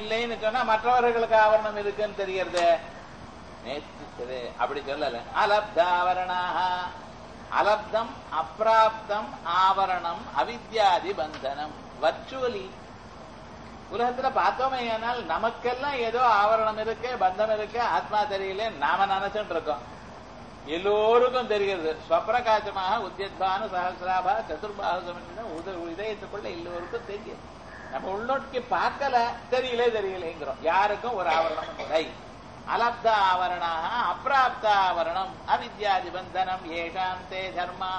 இல்லைன்னு சொன்னா மற்றவர்களுக்கு ஆவரணம் இருக்குன்னு தெரியறது நேற்று அப்படி சொல்லல அலப்தாவரணாக அலப்தம் அப்பிராப்தம் ஆவரணம் அவித்யாதி பந்தனம் வர்ச்சுவலி உலகத்துல பார்த்தோமே ஆனால் நமக்கெல்லாம் ஏதோ ஆவரணம் இருக்கு பந்தம் இருக்கு ஆத்மா தெரியல நாம நினைச்சுட்டு இருக்கோம் எல்லோருக்கும் தெரிகிறது ஸ்வப்பிரகாசமாக உத்தியத்பானு சகசிராபா சதுர்பாக உத இதயத்துக்குள்ள எல்லோருக்கும் தெரியும் நம்ம உள்நோக்கி பார்க்கல தெரியல தெரியலைங்கிறோம் யாருக்கும் ஒரு ஆவரணம் இல்லை அலப்த ஆவரணாக அப்பிராப்த ஆவரணம் அவித்யாதி பந்தனம் ஏஷாம் தே தர்மா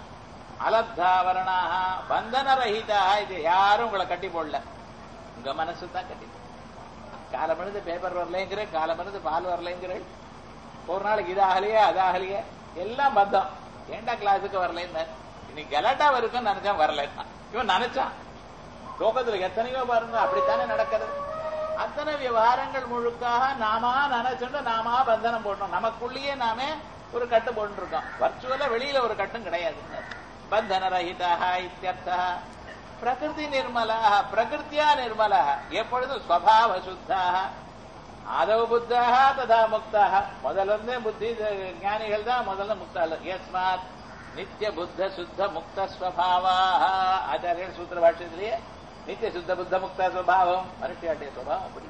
அலப்தாவரணாக பந்தனரஹிதா இது யாரும் உங்களை கட்டி போடல உங்க மனசு தான் கட்டி காலமிருந்து பேப்பர் வரலைங்கிற காலமிருந்து பால் வரலைங்கிற ஒரு நாளைக்கு இது ஆகலையே அது ஆகலையே எல்லாம் பந்தம் ஏண்டா கிளாஸுக்கு வரலன்னு இன்னைக்கு கலாட்டா இருக்குன்னு நினைச்சான் வரலன்னா இவன் நினைச்சான் லோகத்துல எத்தனையோ பாருங்க அப்படித்தானே நடக்கிறது அத்தனை விவகாரங்கள் முழுக்காக நாமா நினைச்சுட்டு நாமா பந்தனம் போடணும் நமக்குள்ளேயே நாமே ஒரு கட்டு போட்டு இருக்கோம் வர்ச்சுவலா வெளியில ஒரு கட்டும் கிடையாது பந்தன ரஹிதா இத்தியர்த்தா பிரகிருதி நிர்மலா பிரகிருத்தியா நிர்மலா எப்பொழுதும் ஸ்வபாவ சுத்தாக ஆதவ புத்தாக ததா முக்தாக முதல்ல இருந்தே புத்தி ஞானிகள் தான் முதல்ல முக்தாள் யஸ்மாத் நித்திய புத்த சுத்த முக்த ஸ்வபாவா ஆச்சாரியர் சூத்திர பாஷ்யத்திலேயே நித்திய சுத்த புத்த முக்த ஸ்வபாவம் மனுஷியாட்டிய ஸ்வபாவம் அப்படி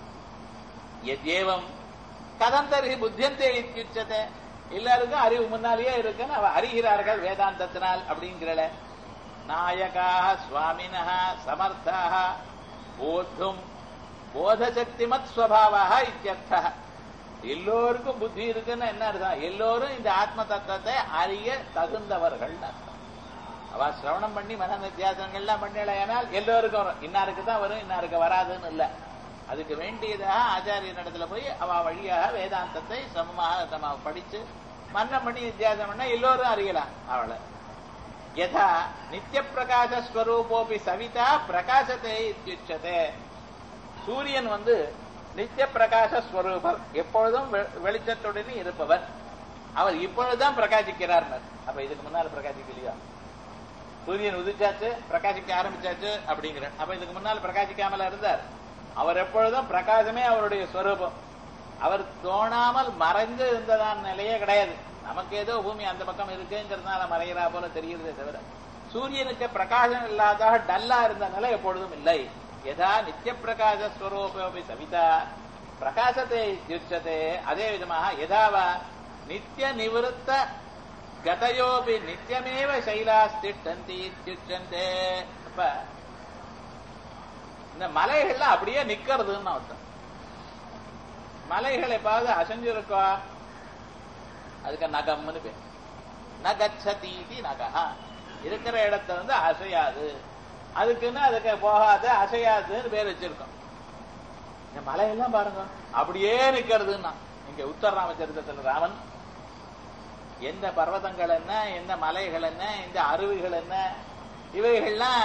எத்யேவம் கதம் தருகி புத்தியந்தே இத்தியுச்சத்தை எல்லாருக்கும் அறிவு முன்னாலேயே இருக்குன்னு அவ அறிகிறார்கள் வேதாந்தத்தினால் அப்படிங்கிறல நாயகாக சுவாமினா சமர்த்தாக போத்தும் போதசக்திமத் ஸ்வபாவா இத்தியர்த்தா எல்லோருக்கும் புத்தி இருக்குன்னு என்ன அர்த்தம் எல்லோரும் இந்த ஆத்ம தத்துவத்தை அறிய தகுந்தவர்கள் அர்த்தம் அவ சிரவணம் பண்ணி மன நித்தியாசனங்கள்லாம் பண்ணலையானால் எல்லோருக்கும் வரும் இன்னாருக்கு தான் வரும் இன்னாருக்கு வராதுன்னு இல்ல அதுக்கு வேண்டியதாக ஆச்சாரிய இடத்துல போய் அவ வழியாக வேதாந்தத்தை சமமாக நம்ம படிச்சு மன்னம் பண்ணி நித்தியாசனம் பண்ணா எல்லோரும் அறியலாம் அவளை யதா நித்திய பிரகாச ஸ்வரூபோபி சவிதா பிரகாசத்தை இத்தியுச்சதே சூரியன் வந்து நித்திய பிரகாச ஸ்வரூபர் எப்பொழுதும் வெளிச்சத்துடனே இருப்பவர் அவர் இப்பொழுதுதான் பிரகாசிக்கிறார் அப்ப இதுக்கு முன்னால பிரகாசிக்கலையா சூரியன் உதிச்சாச்சு பிரகாசிக்க ஆரம்பிச்சாச்சு அப்படிங்கிற அப்ப இதுக்கு முன்னால் பிரகாசிக்காமல இருந்தார் அவர் எப்பொழுதும் பிரகாசமே அவருடைய ஸ்வரூபம் அவர் தோணாமல் மறைந்து இருந்ததான் நிலையே கிடையாது நமக்கு ஏதோ பூமி அந்த பக்கம் இருக்குங்கிறதுனால மறைகிறா போல தெரிகிறதே தவிர சூரியனுக்கு பிரகாசம் இல்லாத டல்லா இருந்த நிலை எப்பொழுதும் இல்லை யதா நித்திய பிரகாச ஸ்வரூபி சவிதா பிரகாசத்தை யுச்சதே அதே விதமாக யதாவா நித்திய நிவருத்த கதையோபி நித்தியமேவ சைலாஸ்திஷ்டந்தி இத்தியுச்சந்தே அப்ப இந்த மலைகள்லாம் அப்படியே நிக்கிறதுன்னு அர்த்தம் மலைகள் எப்பாவது அசைஞ்சிருக்கா அதுக்கு நகம்னு பேர் நகச்சதீதி நகா இருக்கிற இடத்த வந்து அசையாது அதுக்குன்னு அதுக்கு போகாத அசையாதுன்னு பேர் வச்சிருக்கோம் இந்த மலையெல்லாம் பாருங்க அப்படியே நிக்கிறதுன்னா இங்க உத்தர ராமச்சரித்திரத்தில் ராமன் எந்த பர்வதங்கள் என்ன எந்த மலைகள் என்ன எந்த அருவிகள் என்ன இவைகள்லாம்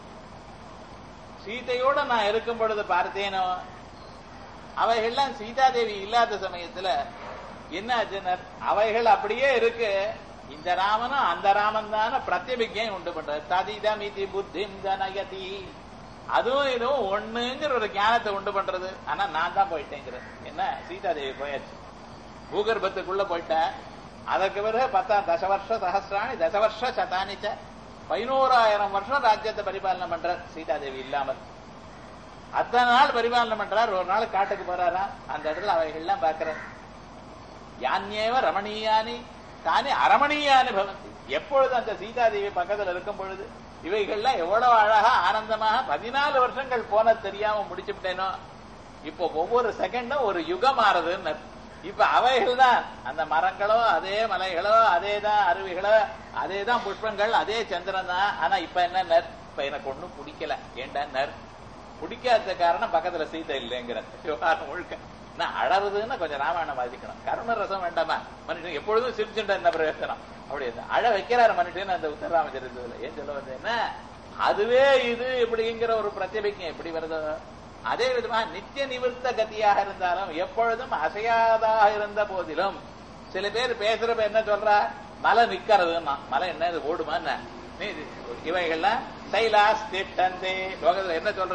சீதையோட நான் இருக்கும் பொழுது பார்த்தேனோ அவைகள்லாம் சீதாதேவி இல்லாத சமயத்துல என்ன ஆச்சுனர் அவைகள் அப்படியே இருக்கு இந்த ராமனும் அந்த ராமன் தான பிரத்யபிஜை உண்டு பண்றது ததிதமிதி புத்தி ஜனயதி அதுவும் இதுவும் ஒண்ணுங்கிற ஒரு ஞானத்தை உண்டு பண்றது ஆனா நான் தான் போயிட்டேங்கிறது என்ன சீதாதேவி போயாச்சு பூகர்பத்துக்குள்ள போயிட்டேன் அதற்கு பிறகு பத்தா தச வருஷ சகசிராணி தச வருஷ சதானிச்ச பதினோராயிரம் வருஷம் ராஜ்யத்தை பரிபாலனை பண்ற சீதாதேவி இல்லாமல் அத்தனை நாள் பரிபாலனை பண்றார் ஒரு நாள் காட்டுக்கு போறாரா அந்த இடத்துல அவைகள்லாம் பார்க்கிறார் யானியேவ ரமணீயானி தானே அரமணீயானி பவந்தி எப்பொழுது அந்த சீதாதேவி பக்கத்துல இருக்கும் பொழுது இவைகள்லாம் எவ்வளவு அழகா ஆனந்தமாக பதினாலு வருஷங்கள் போன தெரியாம முடிச்சுட்டேனோ இப்போ ஒவ்வொரு செகண்டும் ஒரு யுகம் ஆறுதுன்னு இப்ப அவைகள் தான் அந்த மரங்களோ அதே மலைகளோ அதே தான் அருவிகளோ அதே தான் புஷ்பங்கள் அதே சந்திரன் தான் ஆனா இப்ப என்ன நர் இப்ப எனக்கு ஒண்ணும் பிடிக்கல ஏண்டா நர் பிடிக்காத காரணம் பக்கத்துல சீதை இல்லைங்கிற விவகாரம் முழுக்க நான் அழறதுன்னு கொஞ்சம் ராமாயணம் வாசிக்கணும் கருண ரசம் வேண்டாமா மனுஷன் எப்பொழுதும் சிரிச்சுட்ட என்ன பிரயோசனம் அப்படி அழ வைக்கிறாரு மனுஷன் அந்த உத்தரராமச்சரித்ததுல ஏன் சொல்ல வந்தேன்னா அதுவே இது இப்படிங்கிற ஒரு பிரத்யபிக்கம் எப்படி வருதோ அதே விதமாக நித்திய நிவர்த்த கதியாக இருந்தாலும் எப்பொழுதும் அசையாதாக இருந்த போதிலும் சில பேர் பேசுறப்ப என்ன சொல்றா மலை நிக்கிறதுன்னா மலை என்ன இது ஓடுமா என்ன இவைகள்லாம் சைலாஸ் திட்டந்தே லோகத்துல என்ன சொல்றது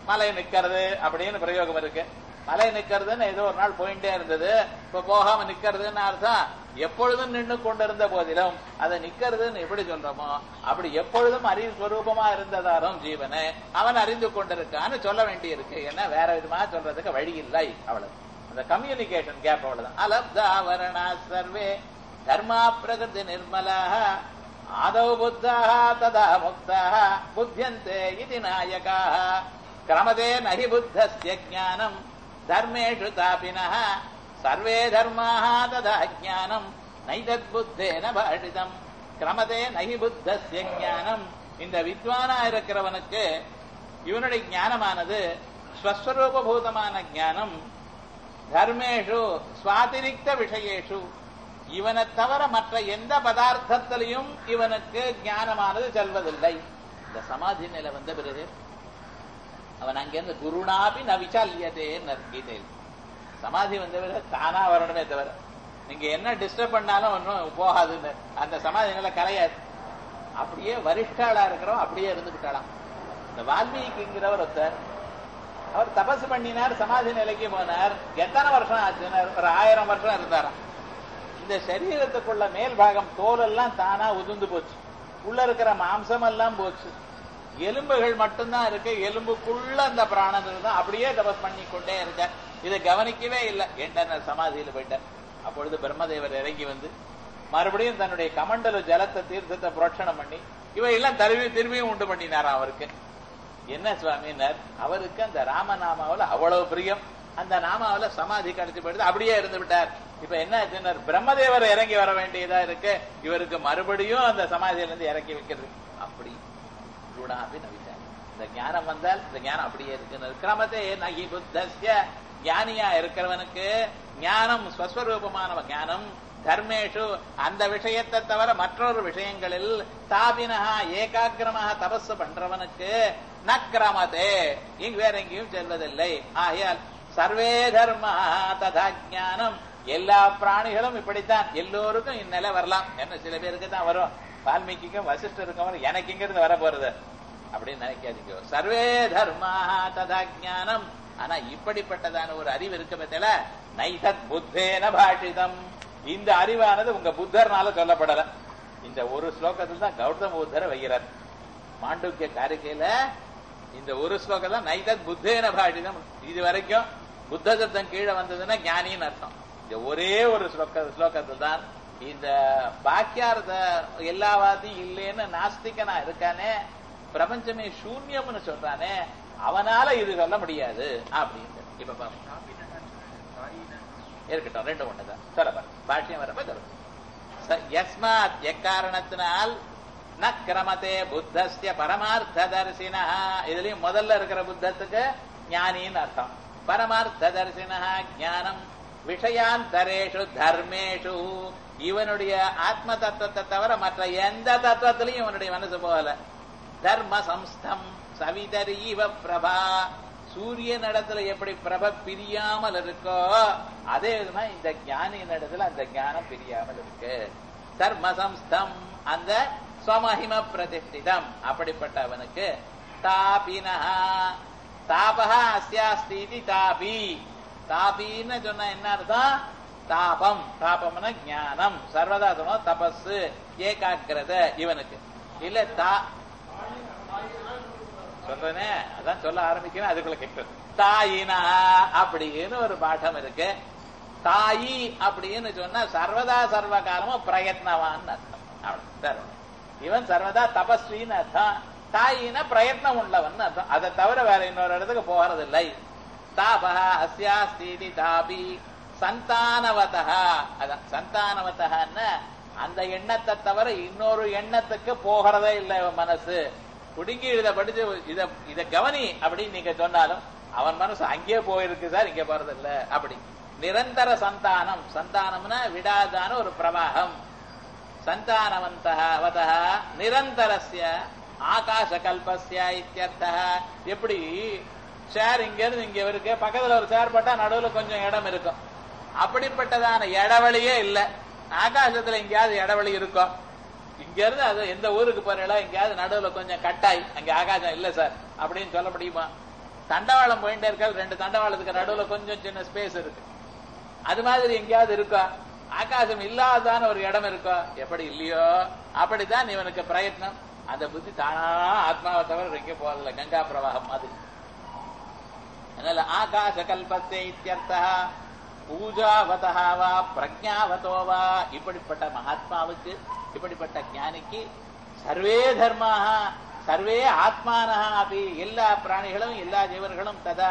மலை நிக்கிறது அப்படின்னு பிரயோகம் இருக்கு மலை நிக்கிறதுன்னு ஏதோ ஒரு நாள் போயிட்டே இருந்தது இப்ப போகாம நிக்கிறதுன்னு அர்த்தம் எப்பொழுதும் நின்று கொண்டிருந்த போதிலும் அதை நிக்கிறதுன்னு எப்படி சொல்றோமோ அப்படி எப்பொழுதும் அறிவு ஸ்வரூபமா இருந்ததாரும் ஜீவனை அவன் அறிந்து கொண்டிருக்கான்னு சொல்ல வேண்டியிருக்கு ஏன்னா வேற விதமா சொல்றதுக்கு வழி இல்லை அவ்வளவு அந்த கம்யூனிகேஷன் கேப் அவ்வளவுதான் அலப்தாவரணா சர்வே தர்மா பிரகிருதி நிர்மலாக ஆதௌ புத்தாக ததா முக்தாக புத்தியந்தே இது நாயகாக கிரமதே நகி புத்தஸ்ய ஞானம் தர்மேஷு தாபினः சர்வே தர்மாः ததா ஞானம் நைதத் புத்தேன பாஷிதம் கிரமதே நகி புத்தஸ்ய ஞானம் இந்த வித்வானா இருக்கிறவனுக்கு இவனுடைய ஞானமானது ஸ்வஸ்வரூபபூதமான ஞானம் தர்மேஷு சுவாதிரிக்த விஷயேஷு இவனை தவிர மற்ற எந்த பதார்த்தத்திலையும் இவனுக்கு ஞானமானது செல்வதில்லை இந்த சமாதி நிலை வந்த பிறகு அவன் அங்கிருந்து குருணாபி நவிச்சாலியதே கீதையில் சமாதி வந்த பிறகு தானா வரணுமே தவிர நீங்க என்ன டிஸ்டர்ப் பண்ணாலும் ஒன்றும் போகாதுன்னு அந்த சமாதி நிலை கலையாது அப்படியே வரிஷ்டாளா இருக்கிறவன் அப்படியே இருந்துகிட்டாளாம் இந்த வால்மீகிங்கிறவர் ஒருத்தர் அவர் தபசு பண்ணினார் சமாதி நிலைக்கு போனார் எத்தனை வருஷம் ஆச்சுனார் ஒரு ஆயிரம் வருஷம் இருந்தாராம் இந்த சரீரத்துக்குள்ள மேல் பாகம் தோல் எல்லாம் தானா உதிர்ந்து போச்சு உள்ள இருக்கிற மாம்சம் எல்லாம் போச்சு எலும்புகள் மட்டும்தான் இருக்கு எலும்புக்குள்ள அந்த பிராணன் இருந்தா அப்படியே தபஸ் பண்ணி கொண்டே இருக்கார் இதை கவனிக்கவே இல்லை என்டர் சமாதியில போயிட்டார் அப்பொழுது பிரம்மதேவர் இறங்கி வந்து மறுபடியும் தன்னுடைய கமண்டல ஜலத்தை தீர்த்தத்தை புரோட்சணம் பண்ணி இவையெல்லாம் திரும்பி திரும்பியும் உண்டு பண்ணினாராம் அவருக்கு என்ன சுவாமினர் அவருக்கு அந்த ராமநாமாவில் அவ்வளவு பிரியம் அந்த நாமாவில சமாதி கிடைச்சு போயிடுது அப்படியே இருந்து விட்டார் இப்ப என்ன ஆச்சுன்னா பிரம்மதேவர் இறங்கி வர வேண்டியதா இருக்கு இவருக்கு மறுபடியும் அந்த சமாதியில இருந்து இறக்கி வைக்கிறது அப்படி குணாபி நவிச்சார் இந்த ஞானம் வந்தால் இந்த ஞானம் அப்படியே இருக்கு கிரமத்தே நகி புத்தஸ்ய ஞானியா இருக்கிறவனுக்கு ஞானம் ஸ்வஸ்வரூபமான ஞானம் தர்மேஷு அந்த விஷயத்தை தவிர மற்றொரு விஷயங்களில் தாபினஹா ஏகாகிரமாக தபஸ் பண்றவனுக்கு ந கிரமதே இங்கு வேற எங்கேயும் செல்வதில்லை ஆகையால் சர்வே தர்மா ததா ஞானம் எல்லா பிராணிகளும் இப்படித்தான் எல்லோருக்கும் இந்நிலை வரலாம் என்ன சில பேருக்கு தான் வரும் வால்மீகிக்கும் வசிஷ்டருக்கும் வரும் எனக்கு இங்க இருந்து வர போறது அப்படின்னு நினைக்காதீங்க சர்வே தர்மா ததா ஞானம் ஆனா இப்படிப்பட்டதான ஒரு அறிவு இருக்க பத்தில நைதத் புத்தேன பாஷிதம் இந்த அறிவானது உங்க புத்தர்னால சொல்லப்படல இந்த ஒரு ஸ்லோகத்தில் தான் கௌதம புத்தரை வைக்கிறார் மாண்டூக்கிய காரிக்கையில இந்த ஒரு ஸ்லோகம் தான் நைதத் புத்தேன பாஷிதம் இது வரைக்கும் புத்த சப்தம் கீழே வந்ததுன்னா ஞானின்னு அர்த்தம் இந்த ஒரே ஒரு ஸ்லோக ஸ்லோகத்தில் தான் இந்த பாக்கியார்த்த எல்லாவாதியும் இல்லைன்னு நாஸ்திகனா இருக்கானே பிரபஞ்சமே சூன்யம்னு சொல்றானே அவனால இது சொல்ல முடியாது அப்படின்னு இப்ப பாருங்க இருக்கட்டும் ரெண்டு ஒண்ணுதான் சொல்லப்பா பாஷ்யம் வரப்ப சொல்லுங்க யஸ்மாத் எக்காரணத்தினால் ந கிரமத்தே புத்தஸ்ய பரமார்த்த தரிசினா இதுலயும் முதல்ல இருக்கிற புத்தத்துக்கு ஞானின்னு அர்த்தம் பரமார்த்த தரிசினா ஞானம் விஷயாந்தரேஷு தர்மேஷு இவனுடைய ஆத்ம தத்துவத்தை தவிர மற்ற எந்த தத்துவத்திலையும் இவனுடைய மனசு போகல தர்ம சம்ஸ்தம் சவிதரீவ பிரபா சூரியன் இடத்துல எப்படி பிரப பிரியாமல் இருக்கோ அதே விதமா இந்த ஞானியின் இடத்துல அந்த ஞானம் பிரியாமல் இருக்கு தர்ம சம்ஸ்தம் அந்த ஸ்வமஹிம பிரதிஷ்டிதம் அப்படிப்பட்ட அவனுக்கு தாபினா தாபகா அஸ்யாஸ்தி தாபி தாபின்னு சொன்ன என்ன அர்த்தம் தாபம் தாபம்னா ஞானம் சர்வதா சொன்னோம் தபஸ் ஏகாக்கிரத இவனுக்கு இல்ல தா சொல்றேனே அதான் சொல்ல ஆரம்பிக்கிறேன் அதுக்குள்ள கேட்கிறது தாயினா அப்படின்னு ஒரு பாடம் இருக்கு தாயி அப்படின்னு சொன்னா சர்வதா சர்வ காலமும் பிரயத்னவான் அர்த்தம் அவ்வளவு இவன் சர்வதா தபஸ்வின்னு அர்த்தம் தாயினா பிரயத்னம் உள்ளவன் அர்த்தம் அதை தவிர வேற இன்னொரு இடத்துக்கு போறது இல்லை தாபா அஸ்யாஸ்தி தாபி சந்தானவதா அதான் சந்தானவதன்னு அந்த எண்ணத்தை தவிர இன்னொரு எண்ணத்துக்கு போகிறதே இல்லை மனசு குடுங்கி இத படிச்சு இத இத கவனி அப்படின்னு நீங்க சொன்னாலும் அவன் மனசு அங்கே போயிருக்கு சார் இங்க போறது இல்ல அப்படி நிரந்தர சந்தானம் சந்தானம்னா விடாதான ஒரு பிரவாகம் சந்தானவந்தவத நிரந்தரஸ்ய ஆகாச கல்பஸ்ய இத்தியர்த்த எப்படி சேர் இங்க இருந்து இங்க இருக்கு பக்கத்துல ஒரு சேர் போட்டா நடுவுல கொஞ்சம் இடம் இருக்கும் அப்படிப்பட்டதான இடவழியே இல்ல ஆகாசத்துல எங்கேயாவது இடவழி இருக்கும் இங்க இருந்து அது எந்த ஊருக்கு போறீங்களோ எங்கேயாவது நடுவுல கொஞ்சம் கட்டாய் அங்க ஆகாசம் இல்ல சார் அப்படின்னு சொல்ல முடியுமா தண்டவாளம் போயிட்டே இருக்காது ரெண்டு தண்டவாளத்துக்கு நடுவுல கொஞ்சம் சின்ன ஸ்பேஸ் இருக்கு அது மாதிரி எங்கேயாவது இருக்கா ஆகாசம் இல்லாதான ஒரு இடம் இருக்கோ எப்படி இல்லையோ அப்படித்தான் இவனுக்கு பிரயத்னம் அந்த புத்தி தானா ஆத்மாவை தவிர எங்கே போறதில்ல கங்கா பிரவாகம் மாதிரி அதனால ஆகாச கல்பத்தை இத்தியர்த்தா பூஜாவதா வா பிரஜாவதோ வா இப்படிப்பட்ட மகாத்மாவுக்கு இப்படிப்பட்ட ஞானிக்கு சர்வே தர்மாக சர்வே ஆத்மானா அப்படி எல்லா பிராணிகளும் எல்லா ஜீவர்களும் ததா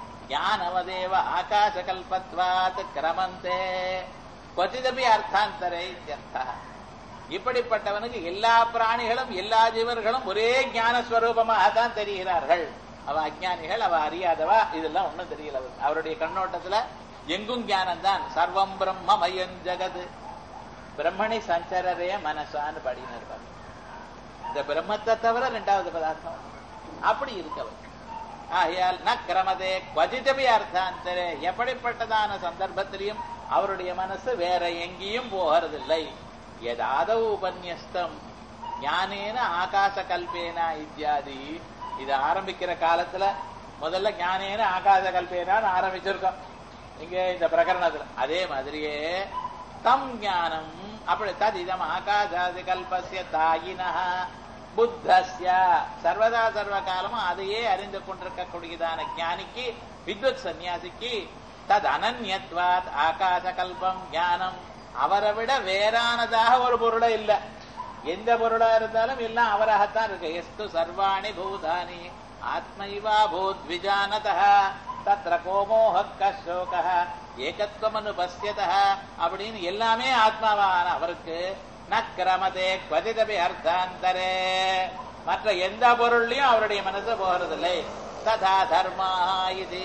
ஞானவதேவ ஆகாச கல்பத்வாத் கிரமந்தே கொச்சிதபி அர்த்தாந்தரே இத்தியர்த்தா இப்படிப்பட்டவனுக்கு எல்லா பிராணிகளும் எல்லா ஜீவர்களும் ஒரே ஞான ஸ்வரூபமாக தான் தெரிகிறார்கள் அவ அஜானிகள் அவ அறியாதவா இதெல்லாம் ஒண்ணும் தெரியல அவருக்கு. அவருடைய கண்ணோட்டத்துல எங்கும் ஞானம் தான் சர்வம் பிரம்மமயம் ஜெகது பிரம்மணி சஞ்சரரே மனசான்னு பாடின்னு இருப்பார் இந்த பிரம்மத்தை தவிர ரெண்டாவது பதார்த்தம் அப்படி இருக்கவர் ஆகையால் ந கிரமதே குவஜிதபி அர்த்தாந்தரே எப்படிப்பட்டதான சந்தர்ப்பத்திலையும் அவருடைய மனசு வேற எங்கேயும் போகிறதில்லை எதாத உபன்யஸ்தம் ஞானேன ஆகாச கல்பேனா இத்தியாதி இது ஆரம்பிக்கிற காலத்துல முதல்ல ஞானேன ஆகாச கல்பேனான்னு ஆரம்பிச்சிருக்கோம் இங்க இந்த பிரகரணத்துல அதே மாதிரியே தம் ஞானம் அப்படி ததிதம் ஆகாசாதி கல்பஸ்ய தாயினா புத்தஸ்ய சர்வதா சர்வ காலமும் அதையே அறிந்து கொண்டிருக்கக்கூடியதான ஞானிக்கு வித்வத் சந்நியாசிக்கு தத் அனன்யத்வாத் ஆகாச கல்பம் ஞானம் அவரை விட வேறானதாக ஒரு பொருளே இல்ல எந்த பொருளா இருந்தாலும் எல்லாம் அவராகத்தான் இருக்கு எஸ்து சர்வாணி பூதானி ஆத்மைவா பூத் விஜானத தத்ர கோமோக கசோக ஏகத்துவமனு பசியத அப்படின்னு எல்லாமே ஆத்மாவான அவருக்கு ந கிரமதே குவதிதபி அர்த்தாந்தரே மற்ற எந்த பொருள்லயும் அவருடைய மனசு போகிறதில்லை ததா தர்மா இது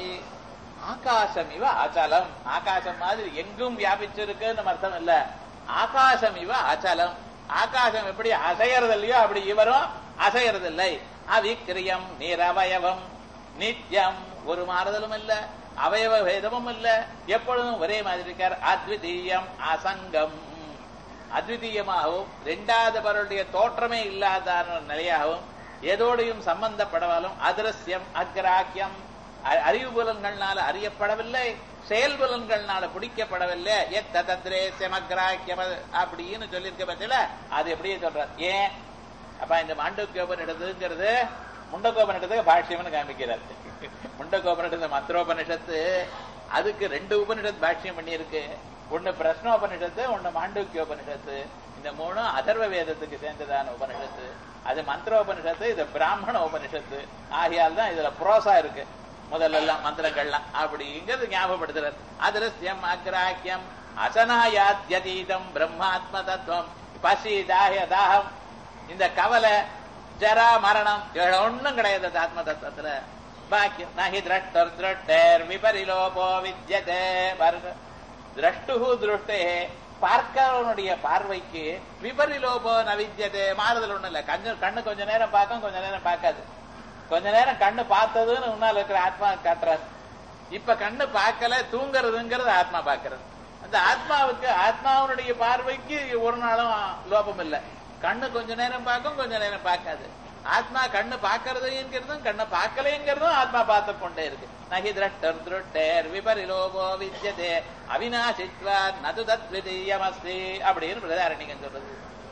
ஆகாசம் இவ அச்சலம் ஆகாசம் மாதிரி எங்கும் வியாபிச்சிருக்குன்னு அர்த்தம் இல்ல ஆகாசம் இவ அச்சலம் ஆகாசம் எப்படி அசையறது இல்லையோ அப்படி இவரும் அசையறதில்லை அவிக்கிரியம் நிரவயவம் நித்தியம் ஒரு மாறுதலும் இல்ல அவயவ பேதமும் இல்ல எப்பொழுதும் ஒரே மாதிரி இருக்கார் அத்விதீயம் அசங்கம் அத்விதீயமாகவும் இரண்டாவது பருடைய தோற்றமே இல்லாத நிலையாகவும் ஏதோடையும் சம்பந்தப்படவாலும் அதிரஸ்யம் அக்ராக்கியம் அ- அறிவு புலன்கள்னால அறியப்படவில்லை செயல் புலன்கள்னால பிடிக்கப்படவில்லை எத்த தத்ரே செமக்ராக்கியம் அப்படின்னு சொல்லியிருக்க பட்சல அது எப்படியே சொல்றார் ஏன் அப்ப இந்த மாண்டோக்கியோபன் எடுத்துங்கிறது முண்டகோபன் எடுத்துக்கு பாஷ்யம்னு காமிக்கிறார் முண்டகோபன் எடுத்த மந்திரோபனிஷத்து அதுக்கு ரெண்டு உபனிஷத் பாஷ்யம் பண்ணியிருக்கு ஒண்ணு பிரஷ்னோபனிஷத்து ஒண்ணு மாண்டூக்கியோபனிஷத்து இந்த மூணும் அதர்வ வேதத்துக்கு சேர்ந்ததான உபனிஷத்து அது மந்திரோபனிஷத்து இது பிராமண உபனிஷத்து ஆகையால் தான் இதுல புரோசா இருக்கு முதல்ல எல்லாம் மந்திரங்கள்லாம் அப்படிங்கிறது ஞாபகப்படுத்துறார் அதிரஸ்யம் அக்ராக்கியம் அசனாயாத்யதீதம் பிரம்மாத்ம தத்துவம் பசி தாய தாகம் இந்த கவலை ஜரா மரணம் இவ்வளவு ஒண்ணும் கிடையாது இந்த ஆத்ம தத்துவத்துல பாக்கியம் நகி திரஷ்டர் திருட்டேர் விபரிலோபோ வித்யதே பாருங்க திரஷ்டுகு திருஷ்டே பார்க்கிறவனுடைய பார்வைக்கு விபரிலோபோ நவித்யதே மாறுதல் ஒண்ணும் இல்ல கண்ணு கண்ணு கொஞ்ச நேரம் பார்க்கும் கொஞ்ச நேரம் பார்க்காது கொஞ்ச நேரம் கண்ணு பார்த்ததுன்னு முன்னால் இருக்கிற ஆத்மா காட்டுறாரு இப்ப கண்ணு பார்க்கல தூங்குறதுங்கிறது ஆத்மா பார்க்கறது அந்த ஆத்மாவுக்கு ஆத்மாவுடைய பார்வைக்கு ஒரு நாளும் லோபம் இல்லை கண்ணு கொஞ்ச நேரம் பார்க்கும் கொஞ்ச நேரம் பார்க்காது ஆத்மா கண்ணு பார்க்கறதுங்கிறதும் கண்ணை பார்க்கலைங்கிறதும் ஆத்மா பார்த்து கொண்டே இருக்கு நகி திரஷ்டர் திருட்டேர் விபரிலோபோ வித்யதே அவிநாசித்வா நது தத்விதீயமஸ்தி அப்படின்னு பிரதாரணிகன் சொல்றது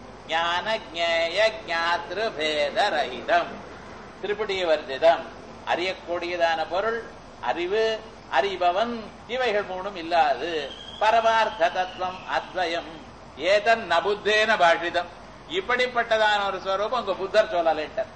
ஞான ஜேய ஜாத்ரு பேத ரஹிதம் திருப்படிய வர்ஜிதம் அறியக்கூடியதான பொருள் அறிவு அறிபவன் இவைகள் மூணும் இல்லாது பரமார்த்த தத்துவம் அத்வயம் ஏதன் நபுத்தேன பாஷிதம் இப்படிப்பட்டதான ஒரு ஸ்வரூபம் உங்க புத்தர் சொல்லலேன்ட்டார்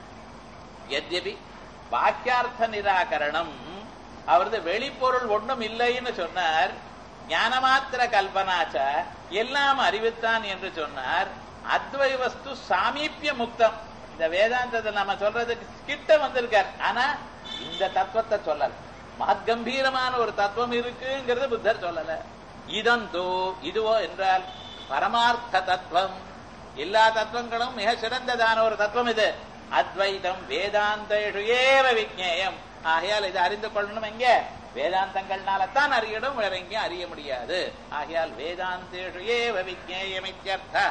எத்யபி வாக்கியார்த்த நிராகரணம் அவரது வெளிப்பொருள் ஒன்றும் இல்லைன்னு சொன்னார் ஞானமாத்திர கல்பனாச்ச எல்லாம் அறிவித்தான் என்று சொன்னார் அத்வை வஸ்து சாமீப்பிய முக்தம் இந்த வேதாந்தத்தை நம்ம சொல்றதுக்கு கிட்ட வந்திருக்கார் ஆனா இந்த தத்துவத்தை சொல்லல மகத்கம்பீரமான ஒரு தத்துவம் இருக்குங்கிறது புத்தர் சொல்லல இதந்தோ இதுவோ என்றால் பரமார்த்த தத்துவம் எல்லா தத்துவங்களும் மிக சிறந்ததான ஒரு தத்துவம் இது அத்வைதம் வேதாந்தேஷு ஏவ விஜ்ஞேயம் ஆகையால் இதை அறிந்து கொள்ளணும் எங்க வேதாந்தங்கள்னால தான் அறியணும் வேற எங்கேயும் அறிய முடியாது ஆகையால் வேதாந்தேஷு ஏவ விஜ்ஞேயம் இத்தியர்த்தா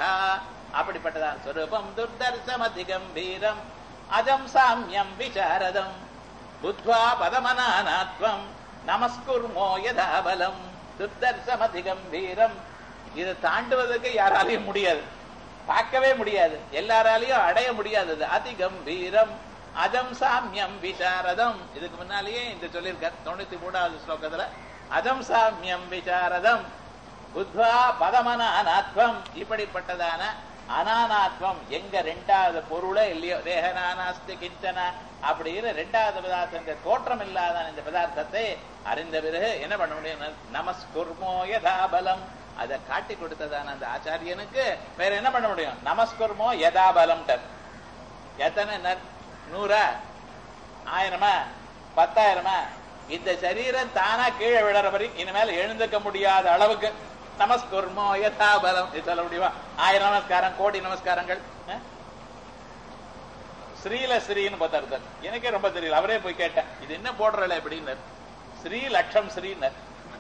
அப்படிப்பட்டதான் சொரூபம் துர்தர்சம் அதிகம்பீரம் அஜம் சாமியம் விசாரதம் புத்வா பதமனானாத்வம் நமஸ்குர்மோ யதா பலம் துர்தர்சமதிகம் வீரம் இதை தாண்டுவதற்கு யாராலையும் முடியாது பார்க்கவே முடியாது எல்லாராலையும் அடைய முடியாதது அதிகம்பீரம் அஜம் சாமியம் விசாரதம் இதுக்கு முன்னாலேயே இந்த சொல்லியிருக்கார் தொண்ணூத்தி மூணாவது ஸ்லோகத்துல அஜம் சாமியம் விசாரதம் புத்வா பதமனானாத்வம் இப்படிப்பட்டதான அனானாத்வம் எங்க ரெண்டாவது பொருளே இல்லையோ தேகனானாஸ்தி கிஞ்சன அப்படின்னு ரெண்டாவது பதார்த்தம் தோற்றம் இல்லாத இந்த பதார்த்தத்தை அறிந்த பிறகு என்ன பண்ண முடியும் நமஸ்குர்மோ யதாபலம் அதை காட்டி கொடுத்ததான அந்த ஆச்சாரியனுக்கு வேற என்ன பண்ண முடியும் நமஸ்குர்மோ யதாபலம் எத்தனை நர்- நூறா ஆயிரமா பத்தாயிரமா இந்த சரீரம் தானா கீழே விழற வரைக்கும் இனிமேல் எழுந்துக்க முடியாத அளவுக்கு நமஸ்குர்மோ யதாபலம் இது சொல்ல முடியுமா ஆயிரம் நமஸ்காரம் கோடி நமஸ்காரங்கள் அஹ்? ஸ்ரீல ஸ்ரீன்னு பார்த்தாரு எனக்கே ரொம்ப தெரியல அவரே போய் கேட்டேன் இது என்ன போடுறல எப்படின்னு ஸ்ரீ லட்சம் ஸ்ரீனர்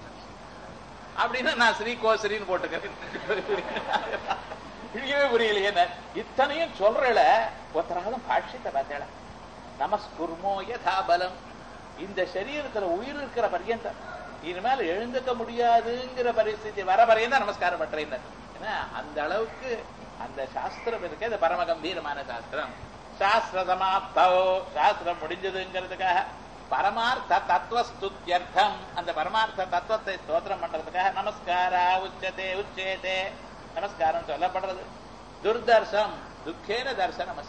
அப்படின்னு நான் ஸ்ரீ கோ ஸ்ரீன்னு போட்டுக்கிறேன் புரியவே புரியலையே இத்தனையும் சொல்றல ஒருத்தராலும் பாட்சியத்தை பார்த்தேள நமஸ்குர்மோ யதா பலம் இந்த சரீரத்துல உயிர் இருக்கிற பர்யந்தம் இனிமேல் எழுந்துக்க முடியாதுங்கிற பரிஸ்திதி வர பர்யந்தம் நமஸ்காரம் பண்றேன் ஏன்னா அந்த அளவுக்கு அந்த சாஸ்திரம் இருக்கு அது பரம கம்பீரமான சாஸ்திரம் சாஸ்திர சமாப்தோ சாஸ்திரம் முடிஞ்சதுங்கிறதுக்காக பரமார்த்த தத்துவஸ்துத்யர்த்தம் அந்த பரமார்த்த தத்துவத்தை ஸ்தோத்திரம் பண்றதுக்காக நமஸ்காரா உச்சதே உச்சேதே நமஸ்காரம் சொல்லப்படுறது துர்தர்சம் துக்கேன தர்சனம்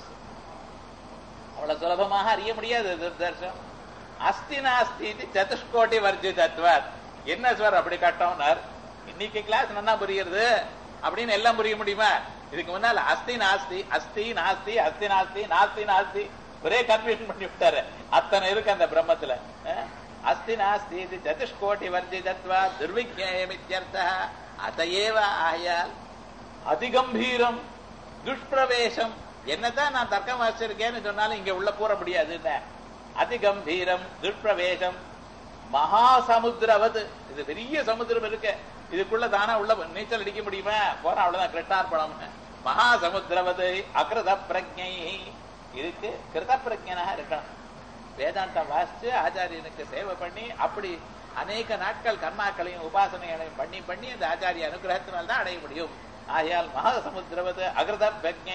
அவ்வளவு சுலபமாக அறிய முடியாது துர்தர்சம் அஸ்தி நாஸ்தி இது சதுஷ்கோட்டி வர்ஜிதத்வாத் என்ன சார் அப்படி கட்டோம்னார் இன்னைக்கு கிளாஸ் நல்லா புரியுறது அப்படின்னு எல்லாம் புரிய முடியுமா இதுக்கு முன்னால அஸ்தி நாஸ்தி அஸ்தி நாஸ்தி அஸ்தி நாஸ்தி நாஸ்தி நாஸ்தி ஒரே கன்ஃபியூஷன் பண்ணி விட்டாரு அத்தனை இருக்கு அந்த பிரம்மத்துல அஹ்? அஸ்தி நாஸ்தி இது சதுஷ்கோட்டி வர்ஜிதத்வா துர்விஜேயமித்யர்த்தா அதையேவ ஆயால் அதிகம்பீரம் துஷ்பிரவேசம் என்னதான் நான் தர்க்கம் வாசிச்சிருக்கேன்னு சொன்னாலும் இங்க உள்ள கூற முடியாது அதிகம்பீரம் துஷ்பிரவேசம் மகாசமுத்திரவது இது பெரிய சமுத்திரம் இருக்கு இதுக்குள்ள தானா உள்ள நீச்சல் அடிக்க முடியுமா போற அவ்வளவுதான் கிருட்டார்ப்பணம் மகாசமுத்திரவது அகிருத பிரஜை இதுக்கு கிருத பிரஜனாக இருக்கணும் வேதாந்தம் வாசிச்சு ஆச்சாரியனுக்கு சேவை பண்ணி அப்படி அநேக நாட்கள் கர்மாக்களையும் உபாசனைகளையும் பண்ணி பண்ணி அந்த ஆச்சாரிய அனுகிரகத்தினால் தான் அடைய முடியும் ஆகையால் மகாசமுத்திரவது அகிருத பிரஜை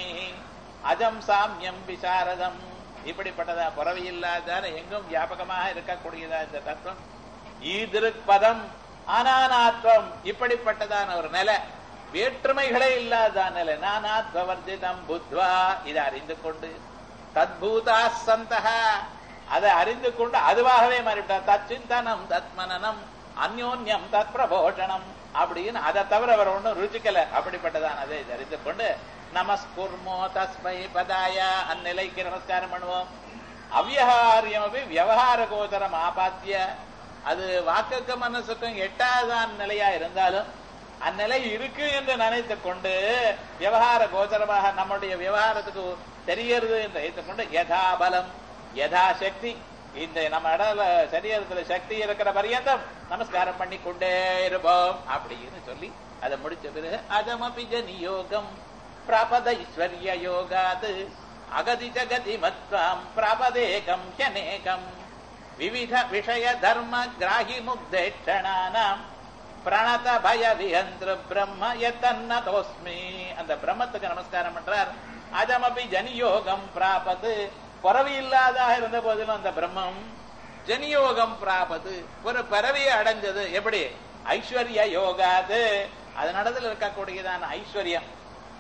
அஜம் சாமியம் விசாரதம் இப்படிப்பட்டதா புறவி இல்லாதான எங்கும் வியாபகமாக இருக்கக்கூடியதா இந்த தத்துவம் ஈதிருப்பதம் அனானாத்வம் இப்படிப்பட்டதான ஒரு நிலை வேற்றுமைகளே இல்லாத நிலை நானாத்வர்ஜிதம் புத்வா இதை அறிந்து கொண்டு தத்பூதா சந்தக அதை அறிந்து கொண்டு அதுவாகவே மாறிவிட்டார் தச்சிந்தனம் தத்மனனம் அந்யோன்யம் தத் பிரபோஷணம் அப்படின்னு அதை தவிர அவர் ஒன்றும் ருச்சிக்கல அப்படிப்பட்டதான் அதை அறிந்து கொண்டு நமஸ்குர்மோ தஸ்மை பதாய அந்நிலைக்கு நமஸ்காரம் பண்ணுவோம் அவ்யகாரியம் அப்படி விவகார கோச்சரம் ஆபாத்திய அது வாக்குக்கும் மனசுக்கும் எட்டாதான் நிலையா இருந்தாலும் அந்நிலை இருக்கு என்று நினைத்து கொண்டு விவகார கோச்சரமாக நம்முடைய விவகாரத்துக்கு தெரியறது என்று வைத்துக் கொண்டு யதாபலம் யதா சக்தி இந்த நம்ம இடத்துல சரீரத்துல சக்தி இருக்கிற பரியந்தம் நமஸ்காரம் பண்ணி கொண்டே இருப்போம் அப்படின்னு சொல்லி அதை முடிச்ச பிறகு அதமபி ஜனியோகம் பிராபத ஐஸ்வர்ய யோகாத் அகதி ஜகதி மத்வாம் பிராபதேகம் ஹ்யநேகம் விவித விஷய தர்ம கிராகி முக்தேட்சணானாம் பிரணத பய விஹந்திர பிரம்ம எத்தன்னதோஸ்மி அந்த பிரம்மத்துக்கு நமஸ்காரம் பண்றார் அதமபி ஜனியோகம் பிராபது பிறவி இல்லாதாக இருந்த போதிலும் அந்த பிரம்மம் ஜனியோகம் பிராபது ஒரு பிறவியை அடைஞ்சது எப்படி ஐஸ்வர்ய யோகாது அதனிடத்தில் இருக்கக்கூடியதான ஐஸ்வர்யம்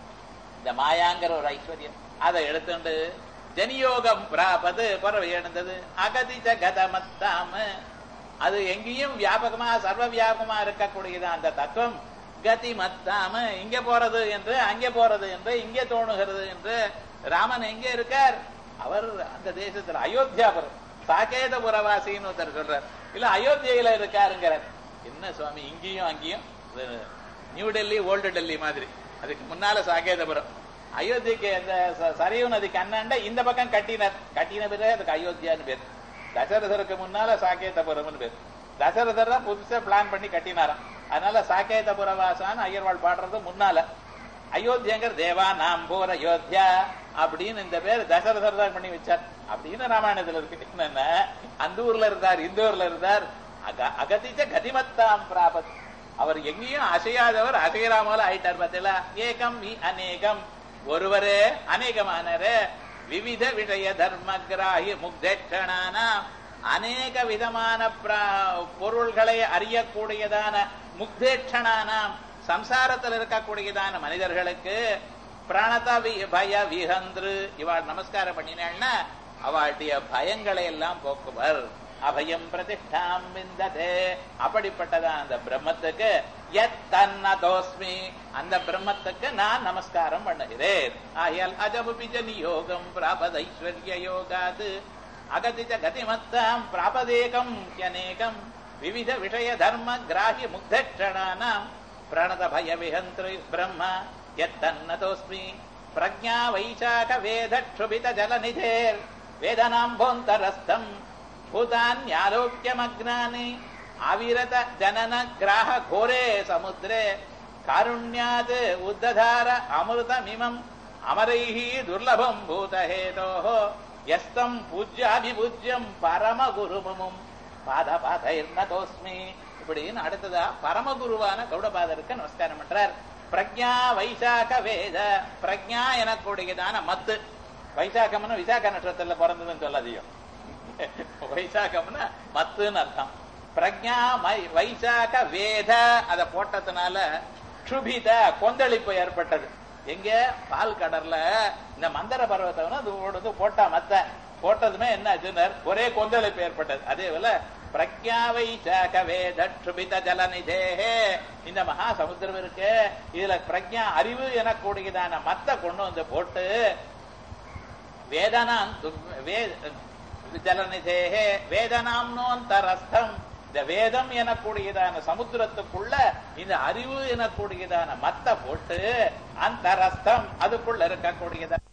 இந்த மாயாங்கிற ஒரு ஐஸ்வர்யம் அதை எடுத்துண்டு ஜனியோகம் பிராபது பிறவி அடைந்தது அகதிஜ கதமத்தாம அது எங்கேயும் வியாபகமா சர்வ வியாபகமா இருக்கக்கூடியதான் அந்த தத்துவம் கதி மத்தாம இங்க போறது என்று அங்கே போறது என்று இங்கே தோணுகிறது என்று ராமன் எங்கே இருக்கார் அவர் அந்த தேசத்துல அயோத்தியாபுரம் சாகேதபுரவாசின்னு ஒருத்தர் சொல்றார் இல்ல அயோத்தியில இருக்காருங்கிறார் என்ன சுவாமி இங்கேயும் அங்கேயும் இது நியூ டெல்லி ஓல்டு டெல்லி மாதிரி அதுக்கு முன்னால சாகேதபுரம் அயோத்திக்கு அந்த ச- சரியு நதிக்கு அண்ணாண்ட இந்த பக்கம் கட்டினர் கட்டின பிறகு அதுக்கு அயோத்தியான்னு பேர் தசரதருக்கு முன்னால சாகேதபுரம்னு பேர் தசரதர் தான் புதுசா பிளான் பண்ணி கட்டினாராம் அதனால சாகேதபுர வாசான்னு ஐயர்வாள் பாடுறது முன்னால அயோத்தியங்கிற தேவா நாம் போர் அயோத்தியா அப்படின்னு இந்த பேர் தசரதர் தான் பண்ணி வச்சார் அப்படின்னு ராமாயணத்துல இருக்கு என்னன்னா அந்த ஊர்ல இருந்தார் இந்த ஊர்ல இருந்தார் அக அகதிச்ச கதிமத்தாம் பிராபத் அவர் எங்கேயும் அசையாதவர் அசையராமல ஆயிட்டார் பார்த்தீங்களா ஏகம் வி அநேகம் ஒருவரே அநேகமானரே விவித விஷய தர்ம கிராஹி முக்தேட்சணான அநேக விதமான பிர- பொருள்களை அறியக்கூடியதான முக்தேட்சணானாம் சம்சாரத்தில் இருக்கக்கூடியதான மனிதர்களுக்கு பிரணத வி- பய விஹந்திரு இவாள் நமஸ்காரம் பண்ணினாள்னா அவளுடைய பயங்களை எல்லாம் போக்குவர் அபயம் பிரதிஷ்டாம் விந்ததே அப்படிப்பட்டதான் அந்த பிரம்மத்துக்கு எத்தன்னதோஸ்மி அந்த பிரம்மத்துக்கு நான் நமஸ்காரம் பண்ணுகிறேன் ஆகையால் அஜபுபிஜ நியோகம் பிராபதைஸ்வர்ய யோகாது அகதிஜ கதிமத்தாம் பிராபதேகம் அநேகம் விவித விஷய தர்ம கிராஹ்ய முக்தக்ஷணானாம் பிரணத பய விஹந்திரு பிரம்ம எத்தன்னதோஸ்மி பிரஜா வைசாக வேத க்ஷுபித ஜலநிதேர் வேதனாம்போந்தரஸ்தம் भूतान्यालोक्यमग्नानि अविरत जनन ग्राह घोरे समुद्रे कारुण्यात् उद्धधार अमृतमिमम् अमरैः दुर्लभम् भूतहेतोः यस्तम् पूज्याभिपूज्यम् பரமகுருமமும் பாத பாதைர்னதோஸ்மி இப்படின்னு அடுத்ததா பரமகுருவான கௌடபாதருக்கு நமஸ்காரம் பண்றார் பிரக்ஞா வைசாக வேத பிரக்ஞா எனக்கூடியதான மத்து வைசாகம்னு விசாக நட்சத்திரத்துல பிறந்ததுன்னு சொல்லாதியும் வைசாகம்னா மத்துன்னு அர்த்தம் பிரக்ஞா மை- வைசாக வேத அத போட்டதுனால க்ஷுபித கொந்தளிப்பு ஏற்பட்டது எங்க பால் கடல்ல இந்த மந்தர பர்வத்தவன அது ஓடுது போட்டா மத்த போட்டதுமே என்ன ஆச்சுன்னார் ஒரே கொந்தளிப்பு ஏற்பட்டது அதே போல பிரக்ஞா வைசாக வேத க்ஷுபித ஜலநிதேஹே இந்த மகா சமுத்திரம் இருக்கு இதுல பிரக்ஞா அறிவு எனக்கூடியதான மத்த கொண்டு வந்து போட்டு வேதனாம் து- வே- ஜலநிதேகே வேதனாம்னோந்தரஸ்தம் இந்த வேதம் எனக்கூடியதான சமுத்திரத்துக்குள்ள இந்த அறிவு எனக்கூடியதான மத்த போட்டு அந்தரஸ்தம் அதுக்குள்ள இருக்கக்கூடியதான